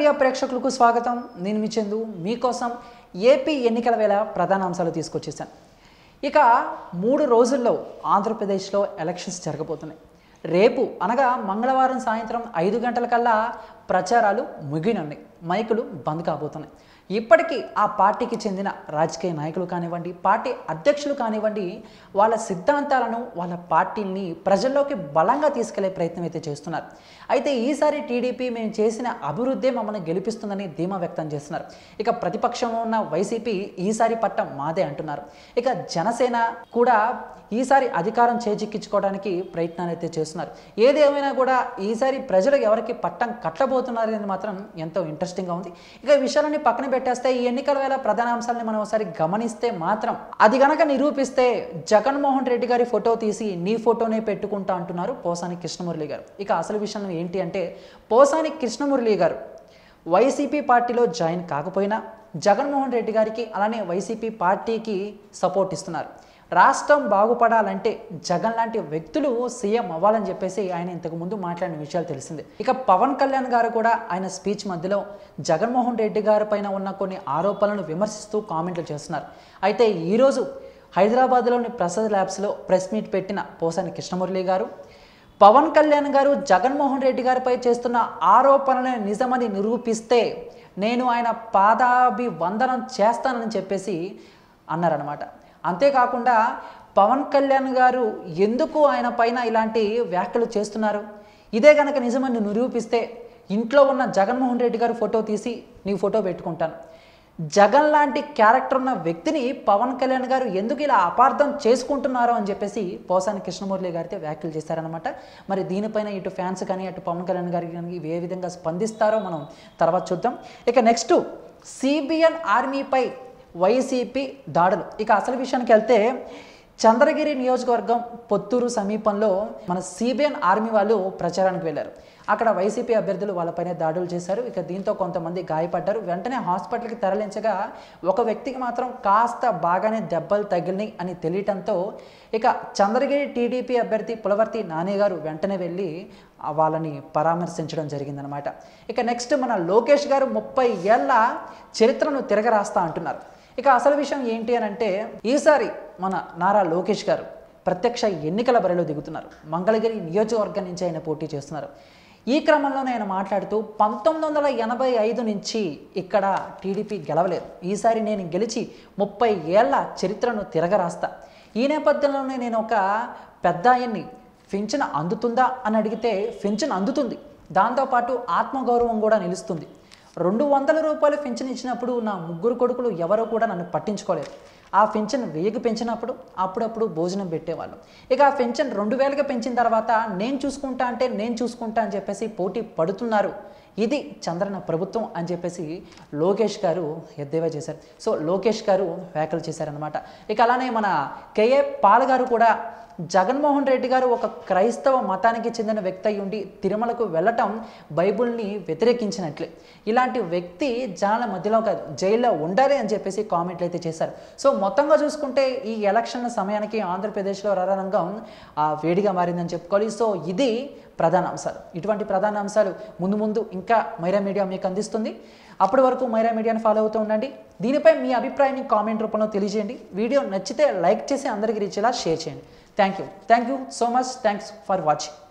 media ప్రేక్షకులకు స్వాగతం నేను మీ చందు మీకోసం ఏపీ ఎన్నికల వేళ ప్రధాన అంశాలు తీసుకొచ్చేసాను ఇక మూడు రోజుల్లో ఆంధ్రప్రదేశ్లో ఎలక్షన్స్ జరగబోతున్నాయి రేపు అనగా మంగళవారం సాయంత్రం ఐదు గంటలకల్లా ప్రచారాలు ముగినున్నాయి మైకులు బంద్ కాబోతున్నాయి ఇప్పటికీ ఆ పార్టీకి చెందిన రాజకీయ నాయకులు కానివ్వండి పార్టీ అధ్యక్షులు కానివ్వండి వాళ్ళ సిద్ధాంతాలను వాళ్ళ పార్టీని ప్రజల్లోకి బలంగా తీసుకెళ్లే ప్రయత్నం అయితే చేస్తున్నారు అయితే ఈసారి టీడీపీ మేము చేసిన అభివృద్ధి మమ్మల్ని గెలిపిస్తుందని ధీమా వ్యక్తం చేస్తున్నారు ఇక ప్రతిపక్షంలో ఉన్న వైసీపీ ఈసారి పట్టం మాదే అంటున్నారు ఇక జనసేన కూడా ఈసారి అధికారం చేజిక్కించుకోవడానికి ప్రయత్నాలు అయితే చేస్తున్నారు ఏది ఏమైనా కూడా ఈసారి ప్రజలు ఎవరికి పట్టం కట్టబోతున్నారు అనేది మాత్రం ఎంతో ఇంట్రెస్టింగ్గా ఉంది ఇక ఈ విషయాలన్నీ పక్కన పెట్టేస్తే ఈ ఎన్నికల వేళ ప్రధాన అంశాలని మనం ఒకసారి గమనిస్తే మాత్రం అది గనక నిరూపిస్తే జగన్మోహన్ రెడ్డి గారి ఫోటో తీసి నీ ఫోటోనే పెట్టుకుంటా అంటున్నారు పోసాని కృష్ణమురళి గారు ఇక అసలు విషయం ఏంటి అంటే పోసాని కృష్ణమురళి గారు వైసీపీ పార్టీలో జాయిన్ కాకపోయినా జగన్మోహన్ రెడ్డి గారికి అలానే వైసీపీ పార్టీకి సపోర్ట్ ఇస్తున్నారు రాష్ట్రం బాగుపడాలంటే జగన్ లాంటి వ్యక్తులు సీఎం అవ్వాలని చెప్పేసి ఆయన ఇంతకు ముందు మాట్లాడిన విషయాలు తెలిసిందే ఇక పవన్ కళ్యాణ్ గారు కూడా ఆయన స్పీచ్ మధ్యలో జగన్మోహన్ రెడ్డి గారి పైన ఉన్న కొన్ని ఆరోపణలను విమర్శిస్తూ కామెంట్లు చేస్తున్నారు అయితే ఈరోజు హైదరాబాద్లోని ప్రసాద్ ల్యాబ్స్లో ప్రెస్ మీట్ పెట్టిన పోసాని కృష్ణమురళి గారు పవన్ కళ్యాణ్ గారు జగన్మోహన్ రెడ్డి గారిపై చేస్తున్న ఆరోపణలను నిజమని నిరూపిస్తే నేను ఆయన పాదాభివందనం చేస్తానని చెప్పేసి అన్నారనమాట అంతేకాకుండా పవన్ కళ్యాణ్ గారు ఎందుకు ఆయన పైన ఇలాంటి వ్యాఖ్యలు చేస్తున్నారు ఇదే కనుక నిజమని నిరూపిస్తే ఇంట్లో ఉన్న జగన్మోహన్ రెడ్డి గారు ఫోటో తీసి నీ ఫోటో పెట్టుకుంటాను జగన్ లాంటి క్యారెక్టర్ ఉన్న వ్యక్తిని పవన్ కళ్యాణ్ గారు ఎందుకు ఇలా అపార్థం చేసుకుంటున్నారో అని చెప్పేసి పోసాని కృష్ణమురళి గారితో వ్యాఖ్యలు చేశారనమాట మరి దీనిపైన ఇటు ఫ్యాన్స్ కానీ అటు పవన్ కళ్యాణ్ గారికి కానీ ఏ విధంగా స్పందిస్తారో మనం తర్వాత చూద్దాం ఇక నెక్స్ట్ సిబిఎన్ ఆర్మీపై వైసీపీ దాడులు ఇక అసలు విషయానికి వెళ్తే చంద్రగిరి నియోజకవర్గం పొత్తూరు సమీపంలో మన సిబిఎన్ ఆర్మీ వాళ్ళు ప్రచారానికి వెళ్ళారు అక్కడ వైసీపీ అభ్యర్థులు వాళ్ళపైన దాడులు చేశారు ఇక దీంతో కొంతమంది గాయపడ్డారు వెంటనే హాస్పిటల్కి తరలించగా ఒక వ్యక్తికి మాత్రం కాస్త బాగానే దెబ్బలు తగిలినాయి అని తెలియటంతో ఇక చంద్రగిరి టీడీపీ అభ్యర్థి పులవర్తి నాని గారు వెంటనే వెళ్ళి ఆ వాళ్ళని పరామర్శించడం జరిగిందనమాట ఇక నెక్స్ట్ మన లోకేష్ గారు ముప్పై ఏళ్ళ చరిత్రను తిరగరాస్తా అంటున్నారు ఇక అసలు విషయం ఏంటి అని అంటే ఈసారి మన నారా లోకేష్ గారు ప్రత్యక్ష ఎన్నికల బరిలో దిగుతున్నారు మంగళగిరి నియోజకవర్గం నుంచి ఆయన పోటీ చేస్తున్నారు ఈ క్రమంలోనే ఆయన మాట్లాడుతూ పంతొమ్మిది వందల ఎనభై ఐదు నుంచి ఇక్కడ టీడీపీ గెలవలేదు ఈసారి నేను గెలిచి ముప్పై ఏళ్ల చరిత్రను తిరగరాస్తా ఈ నేపథ్యంలోనే నేను ఒక పెద్ద ఆయన్ని ఫించన్ అందుతుందా అని అడిగితే ఫించన్ అందుతుంది దాంతోపాటు ఆత్మగౌరవం కూడా నిలుస్తుంది రెండు వందల రూపాయలు పెన్షన్ ఇచ్చినప్పుడు నా ముగ్గురు కొడుకులు ఎవరో కూడా నన్ను పట్టించుకోలేదు ఆ పెన్షన్ వెయ్యికి పెంచినప్పుడు అప్పుడప్పుడు భోజనం పెట్టేవాళ్ళు ఇక ఆ పెన్షన్ రెండు వేలకి పెంచిన తర్వాత నేను చూసుకుంటా అంటే నేను చూసుకుంటా అని చెప్పేసి పోటీ పడుతున్నారు ఇది చంద్రన ప్రభుత్వం అని చెప్పేసి లోకేష్ గారు ఎద్దేవా చేశారు సో లోకేష్ గారు వ్యాఖ్యలు చేశారనమాట ఇక అలానే మన కేఏ పాల్ గారు కూడా జగన్మోహన్ రెడ్డి గారు ఒక క్రైస్తవ మతానికి చెందిన వ్యక్తి అయి ఉండి తిరుమలకు వెళ్ళటం బైబుల్ని వ్యతిరేకించినట్లే ఇలాంటి వ్యక్తి జనాల మధ్యలో కాదు జైల్లో ఉండాలి అని చెప్పేసి కామెంట్లు అయితే చేశారు సో మొత్తంగా చూసుకుంటే ఈ ఎలక్షన్ సమయానికి ఆంధ్రప్రదేశ్లో రణరంగం ఆ, వేడిగా మారిందని చెప్పుకోవాలి సో ఇది ప్రధాన అంశాలు ఇటువంటి ప్రధాన అంశాలు ముందు ముందు ఇంకా మైరా మీడియా మీకు అందిస్తుంది అప్పటి వరకు మైరా మీడియాని ఫాలో అవుతూ ఉండండి దీనిపై మీ అభిప్రాయాన్ని కామెంట్ రూపంలో తెలియజేయండి వీడియో నచ్చితే లైక్ చేసి అందరికీ రీచేలా షేర్ చేయండి thank you thank you so much thanks for watching